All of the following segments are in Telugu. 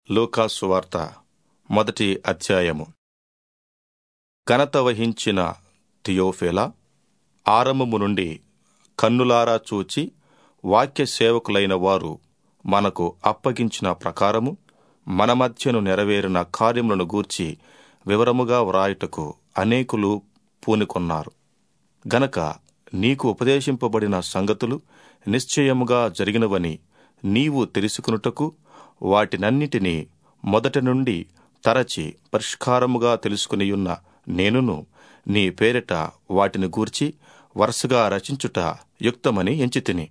లూకాసు వార్త మొదటి అధ్యాయము ఘనత వహించిన థియోఫేలా ఆరంభము నుండి కన్నులారా చూచి వాక్య సేవకులైన వారు మనకు అప్పగించిన ప్రకారము మన మధ్యను నెరవేరిన కార్యములను గూర్చి వివరముగా వ్రాయుటకు అనేకులు పూనుకొన్నారు గనక నీకు ఉపదేశింపబడిన సంగతులు నిశ్చయముగా జరిగినవని నీవు తెలుసుకునుటకు వాటినన్నిటినీ మొదటి నుండి తరచి పరిష్కారముగా తెలుసుకునియున్న నేనును నీ పేరిట వాటిని గూర్చి వరుసగా రచించుట యుక్తమని ఎంచితిని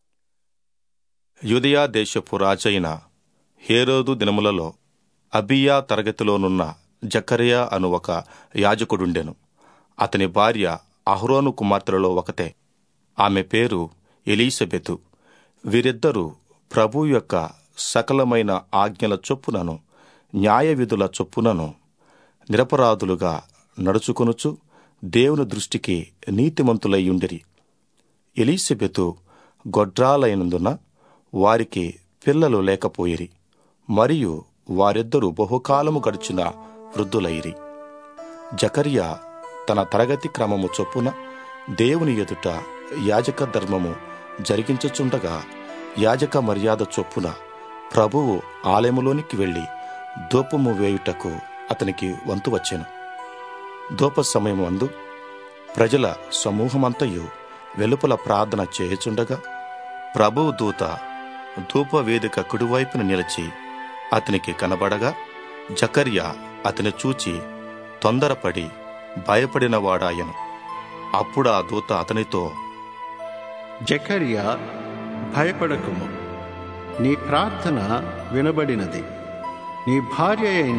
యుదయా దేశపు రాజైన హేరోదు దినములలో అబియా తరగతిలోనున్న జకరియా అను ఒక యాజకుడుండెను అతని భార్య అహ్రోను కుమార్తెలలో ఒకతే ఆమె పేరు ఎలీసబెతు వీరిద్దరూ ప్రభు యొక్క సకలమైన ఆజ్ఞల చొప్పునను న్యాయ విధుల చొప్పునను నిరపరాధులుగా నడుచుకొనుచు దేవుని దృష్టికి నీతిమంతులయ్యుండిరి ఎలీసబెతు గొడ్రాలైనందున వారికి పిల్లలు లేకపోయిరి మరియు వారిద్దరూ బహుకాలము గడిచిన వృద్ధులైరి జకరియా తన తరగతి క్రమము చొప్పున దేవుని ఎదుట యాజక ధర్మము జరిగించుచుండగా యాజక మర్యాద చొప్పున ప్రభువు ఆలయములోనికి వెళ్లి ధూపము వేయుటకు అతనికి వంతు వచ్చెను ధూప సమయం అందు ప్రజల సమూహమంతయు వెలుపల ప్రార్థన చేయుచుండగా ప్రభువు దూత ధూప వేదిక కుడివైపున నిలిచి అతనికి కనబడగా జకర్యా అతని చూచి తొందరపడి భయపడినవాడాయను అప్పుడు ఆ దూత అతనితో జకర్యా భయపడకుము నీ ప్రార్థన వినబడినది నీ భార్య అయిన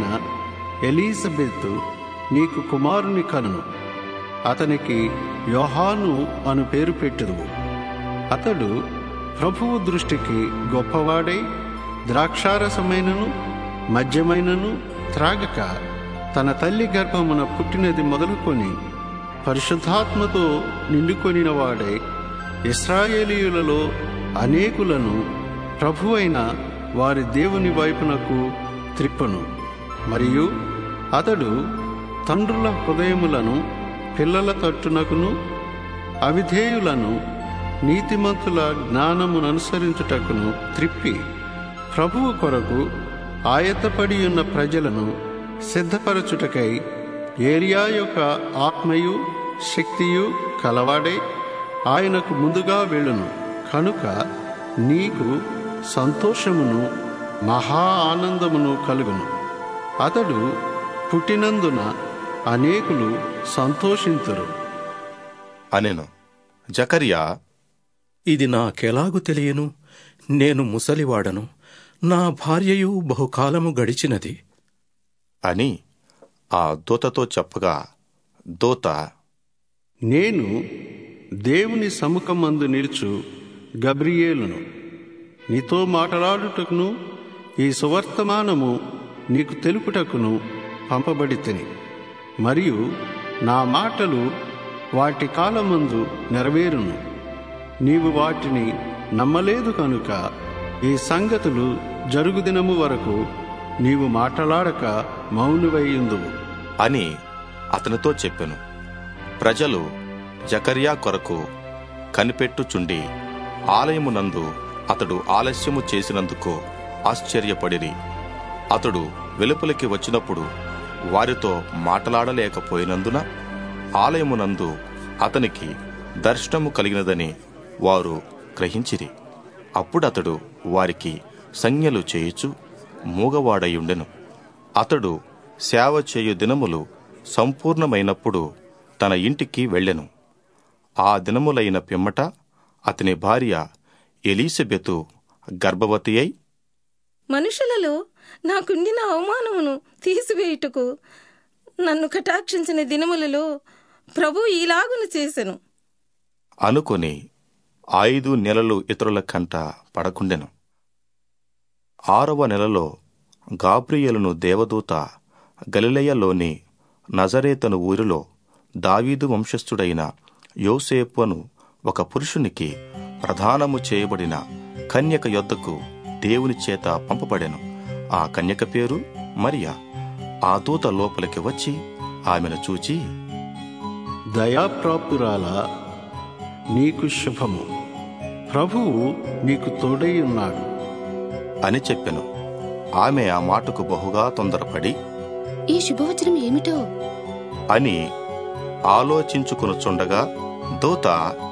ఎలీజబెత్ నీకు కుమారుని కనును అతనికి యోహాను అను పేరు పెట్టుదువు అతడు ప్రభువు దృష్టికి గొప్పవాడై ద్రాక్షారసమైనను మద్యమైనను త్రాగక తన తల్లి గర్భమున పుట్టినది మొదలుకొని పరిశుద్ధాత్మతో నిండుకొనిన వాడై ఇస్రాయేలీయులలో అనేకులను ప్రభువైన వారి దేవుని వైపునకు త్రిప్పను మరియు అతడు తండ్రుల హృదయములను పిల్లల తట్టునకును అవిధేయులను నీతిమంతుల జ్ఞానమును అనుసరించుటకును త్రిప్పి ప్రభువు కొరకు ఆయత్తపడి ఉన్న ప్రజలను సిద్ధపరచుటకై ఏరియా యొక్క ఆత్మయు శక్తియు కలవాడై ఆయనకు ముందుగా వెళ్ళును కనుక నీకు సంతోషమును మహా ఆనందమును కలుగును అతడు పుట్టినందున అనేకులు సంతోషింతురు అనెను జకర్యా ఇది నాకెలాగు తెలియను నేను ముసలివాడను నా భార్యయు బహుకాలము గడిచినది అని ఆ దూతతో చెప్పగా దూత నేను దేవుని సముఖమందు నిలుచు గబ్రియేలును నీతో మాట్లాడుటకును ఈ సువర్తమానము నీకు తెలుపుటకును పంపబడి తిని మరియు నా మాటలు వాటి కాలమందు నెరవేరును నీవు వాటిని నమ్మలేదు కనుక ఈ సంగతులు జరుగుదినము వరకు నీవు మాట్లాడక మౌనువయ్యుందువు అని అతనితో చెప్పెను ప్రజలు జకర్యా కొరకు కనిపెట్టుచుండి ఆలయమునందు అతడు ఆలస్యము చేసినందుకు ఆశ్చర్యపడిరి అతడు వెలుపలికి వచ్చినప్పుడు వారితో మాట్లాడలేకపోయినందున ఆలయమునందు అతనికి దర్శనము కలిగినదని వారు గ్రహించిరి అప్పుడతడు వారికి సంజ్ఞలు చేయుచు మూగవాడయుండెను అతడు సేవ చేయు దినములు సంపూర్ణమైనప్పుడు తన ఇంటికి వెళ్ళెను ఆ దినములైన పిమ్మట అతని భార్య ఎలీసబెతు గర్భవతి అయి మనుషులలో నాకుండిన అవమానమును తీసివేయుటకు నన్ను కటాక్షించిన దినములలో ప్రభు ఈలాగును చేసెను అనుకొని ఐదు నెలలు ఇతరుల కంట పడకుండెను ఆరవ నెలలో గాబ్రియేలును దేవదూత గలిలయలోని నజరేతను ఊరిలో దావీదు వంశస్థుడైన యోసేపును ఒక పురుషునికి ప్రధానము చేయబడిన కన్యక యొద్దకు దేవుని చేత పంపబడెను ఆ కన్యక పేరు మరియా ఆ దూత లోపలికి వచ్చి ఆమెను చూచి దయాప్రాప్తురాల నీకు శుభము ప్రభువు నీకు తోడై ఉన్నాడు అని చెప్పెను ఆమె ఆ మాటకు బహుగా తొందరపడి ఈ శుభవచనం ఏమిటో అని ఆలోచించుకొనుచుండగా దూత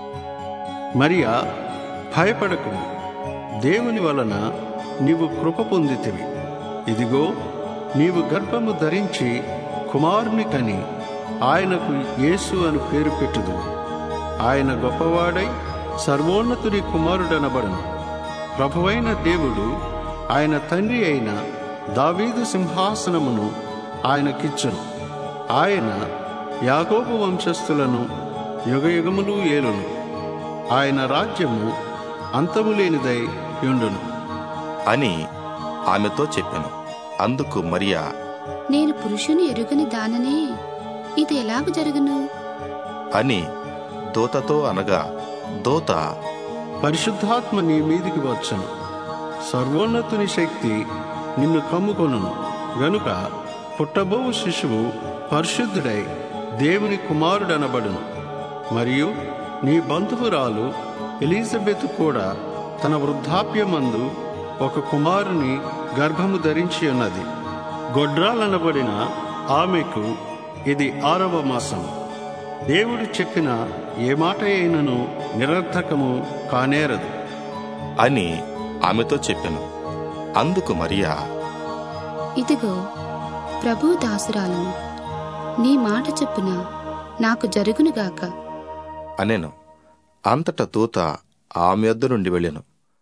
మరియా భయపడకు దేవుని వలన నీవు కృప పొందితివి ఇదిగో నీవు గర్భము ధరించి కుమారుని కని ఆయనకు యేసు అని పేరు పెట్టుదు ఆయన గొప్పవాడై సర్వోన్నతుని కుమారుడనబడను ప్రభువైన దేవుడు ఆయన తండ్రి అయిన దావీదు సింహాసనమును ఆయనకిచ్చును ఆయన యాకోబు వంశస్థులను యుగయుగములు ఏలును ఆయన రాజ్యము అంతము లేనిదై యుండును అని ఆమెతో చెప్పెను అందుకు మరియా నేను పురుషుని ఎరుగని దాననే ఇది ఎలాగ జరుగును అని దూతతో అనగా దూత పరిశుద్ధాత్మ నీ మీదికి వచ్చను సర్వోన్నతుని శక్తి నిన్ను కమ్ముకొనును గనుక పుట్టబోవు శిశువు పరిశుద్ధుడై దేవుని కుమారుడనబడును మరియు నీ బంధువురాలు ఎలిజబెత్ కూడా తన వృద్ధాప్యమందు ఒక కుమారుని గర్భము ధరించి ఉన్నది గొడ్రాలనబడిన ఆమెకు ఇది ఆరవ మాసం దేవుడు చెప్పిన ఏ మాట అయినను నిరర్థకము కానేరదు అని ఆమెతో చెప్పెను అందుకు మరియా ఇదిగో ప్రభు దాసురాలను నీ మాట చెప్పున నాకు జరుగునుగాక అనెను అంతట దూత ఆమె యొద్ద నుండి వెళ్ళెను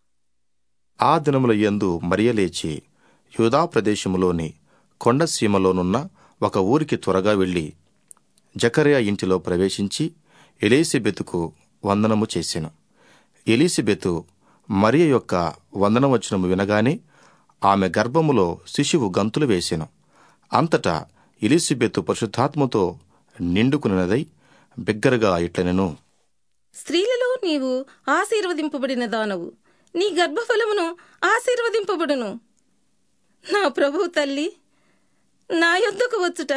ఆ దినముల యందు మరియ లేచి యూదా ప్రదేశములోని కొండసీమలోనున్న ఒక ఊరికి త్వరగా వెళ్ళి జకర్యా ఇంటిలో ప్రవేశించి ఎలీసిబెతుకు వందనము చేసెను ఎలీసిబెతు మరియ యొక్క వందనవచనము వినగానే ఆమె గర్భములో శిశువు గంతులు వేసెను అంతటా ఎలిసిబెతు పరిశుద్ధాత్మతో నిండుకున్నదై బిగ్గరగా ఇట్లనెను స్త్రీలలో నీవు ఆశీర్వదింపబడిన దానవు నీ గర్భఫలమును ఆశీర్వదింపబడును నా ప్రభు తల్లి నా యొద్దకు వచ్చుట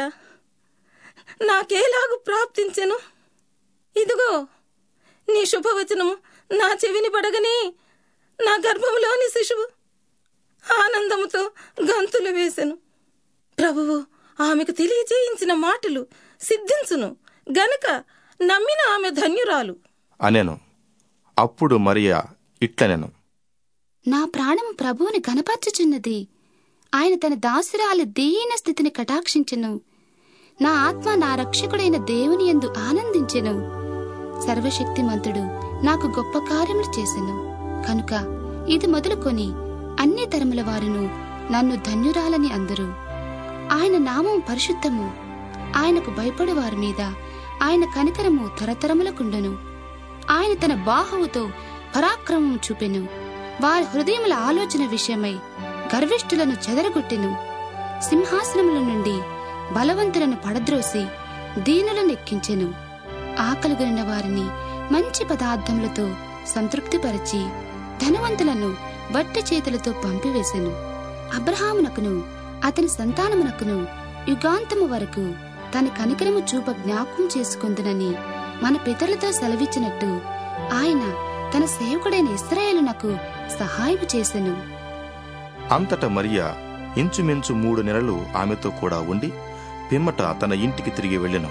నాకేలాగు ప్రాప్తించెను ఇదిగో నీ శుభవచనము నా చెవిని పడగనే నా గర్భములోని శిశువు ఆనందముతో గంతులు వేసెను ప్రభువు ఆమెకు తెలియజేయించిన మాటలు సిద్ధించును గనుక నమ్మిన ఆమె ధన్యురాలు అనెను అప్పుడు మరియా ఇట్లనెను నా ప్రాణము ప్రభువుని గనపరచుచున్నది ఆయన తన దాసురాలి దీన స్థితిని కటాక్షించెను నా ఆత్మ నా రక్షకుడైన దేవుని యందు ఆనందించెను సర్వశక్తిమంతుడు నాకు గొప్ప కార్యములు చేసెను కనుక ఇది మొదలుకొని అన్ని తరముల వారును నన్ను ధన్యురాలని అందరూ ఆయన నామం పరిశుద్ధము ఆయనకు భయపడు వారి మీద ఆయన కనికరము తరతరములకుండను ఆయన తన బాహువుతో పరాక్రమం చూపెను వారి హృదయముల ఆలోచన విషయమై గర్విష్ఠులను చెదరగొట్టెను సింహాసనముల నుండి బలవంతులను పడద్రోసి దీనులను ఎక్కించెను ఆకలిగొనిన వారిని మంచి పదార్థములతో సంతృప్తిపరచి ధనవంతులను వట్టి చేతులతో పంపివేశెను అబ్రహామునకును అతని సంతానమునకును యుగాంతము వరకు తన కనికరము చూప జ్ఞాపకం చేసుకుందునని మన పితరులతో సెలవిచ్చినట్టు ఆయన తన సేవకుడైన ఇస్రాయేలునకు సహాయం చేసెను అంతట మరియా ఇంచుమించు మూడు నెలలు ఆమెతో కూడా ఉండి పిమ్మట తన ఇంటికి తిరిగి వెళ్ళెను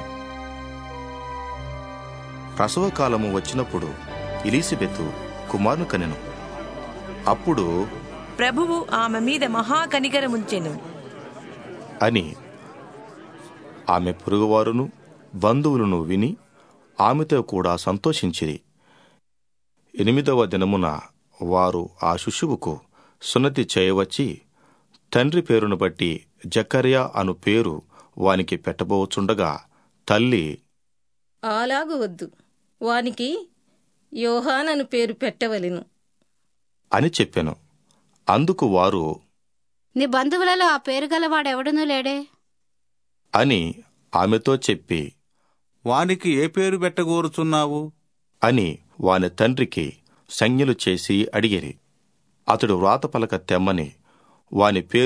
ప్రసవకాలము వచ్చినప్పుడు ఎలీసిబెతు కుమారును కనెను అప్పుడు ప్రభువు ఆమె మీద మహాకనికరముంచెను అని ఆమె పొరుగువారును బంధువులను విని ఆమెతో కూడా సంతోషించిరి ఎనిమిదవ దినమున వారు ఆ శిశువుకు సున్నతి చేయవచ్చి తండ్రి పేరును బట్టి జకర్యా అను పేరు వానికి పెట్టబోచుండగా తల్లి అలాగు వద్దు వానికి యోహానను పేరు పెట్టవలెను అని చెప్పెను అందుకు వారు నీ బంధువులలో ఆ పేరు గలవాడెవడనూ లేడే అని ఆమెతో చెప్పి వానికి ఏ పేరు పెట్టగోరుచున్నావు అని వాని తండ్రికి సంజ్ఞలు చేసి అడిగిరి అతడు వ్రాతపలక తెమ్మని వాని పేరు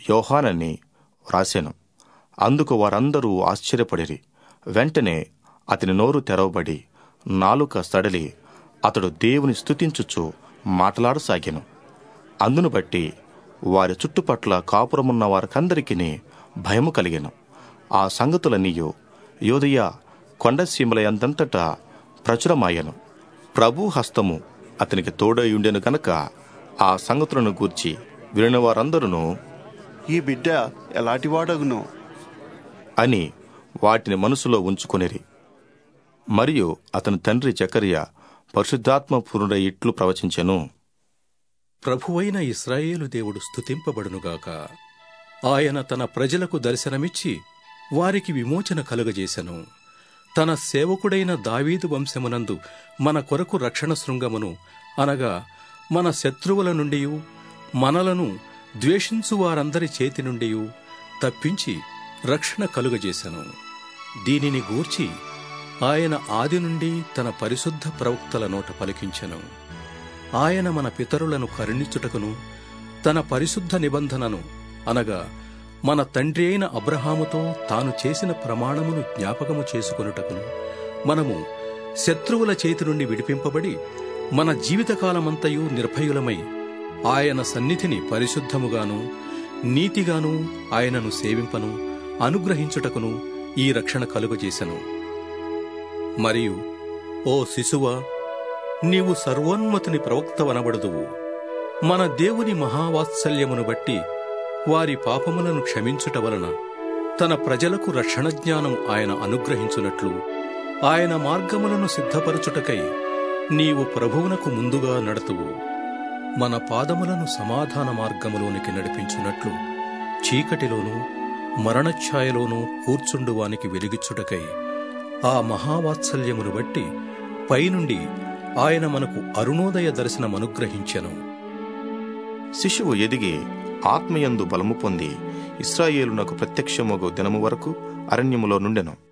యోహానని వ్రాసెను అందుకు వారందరూ ఆశ్చర్యపడిరి వెంటనే అతని నోరు తెరవబడి నాలుక సడలి అతడు దేవుని స్తుతించుచు మాట్లాడసాగాను అందును బట్టి వారి చుట్టుపట్ల కాపురమున్న వారికందరికీ భయము కలిగెను ఆ సంగతులన్నీయు యోదయ కొండసీమలయందంతటా ప్రచురమాయను ప్రభు హస్తము అతనికి తోడయుండెను గనక ఆ సంగతులను గూర్చి వినిన వారందరూ ఈ బిడ్డ ఎలాంటివాడగును అని వాటిని మనసులో ఉంచుకొనిరి మరియు అతని తండ్రి జకర్య పరిశుద్ధాత్మ పూర్ణుడై ఇట్లు ప్రవచించెను ప్రభువైన ఇస్రాయేలు దేవుడు స్తుతింపబడునుగాక ఆయన తన ప్రజలకు దర్శనమిచ్చి వారికి విమోచన కలుగజేశను తన సేవకుడైన దావీదు వంశమునందు మన కొరకు రక్షణ శృంగమును అనగా మన శత్రువుల నుండి మనలను ద్వేషించు వారందరి చేతి నుండి తప్పించి రక్షణ కలుగజేశను దీనిని గూర్చి ఆయన ఆది నుండి తన పరిశుద్ధ ప్రవక్తల నోట పలికించెను ఆయన మన పితరులను కరుణించుటకును తన పరిశుద్ధ నిబంధనను అనగా మన తండ్రి అయిన అబ్రహాముతో తాను చేసిన ప్రమాణమును జ్ఞాపకము చేసుకొనుటకును మనము శత్రువుల చేతి నుండి విడిపింపబడి మన జీవితకాలమంతయు నిర్భయులమై ఆయన సన్నిధిని పరిశుద్ధముగాను నీతిగాను ఆయనను సేవింపను అనుగ్రహించుటకును ఈ రక్షణ కలుగజేశను మరియు ఓ శిశువా నీవు సర్వోన్నతుని ప్రవక్తవనబడుదువు మన దేవుని మహావాత్సల్యమును బట్టి వారి పాపములను క్షమించుట వలన తన ప్రజలకు రక్షణ జ్ఞానం ఆయన అనుగ్రహించునట్లు ఆయన మార్గములను సిద్ధపరచుటకై నీవు ప్రభువునకు ముందుగా నడతువు మన పాదములను సమాధాన మార్గములోనికి నడిపించున్నట్లు చీకటిలోనూ మరణఛాయలోనూ కూర్చుండువానికి వెలిగిచ్చుటకై ఆ మహావాత్సల్యమును బట్టి పైనుండి ఆయన మనకు అరుణోదయ దర్శనం అనుగ్రహించెను శిశువు ఎదిగి ఆత్మయందు బలము పొంది ఇస్రాయేలునకు ప్రత్యక్షమగు దినము వరకు అరణ్యములో నుండెను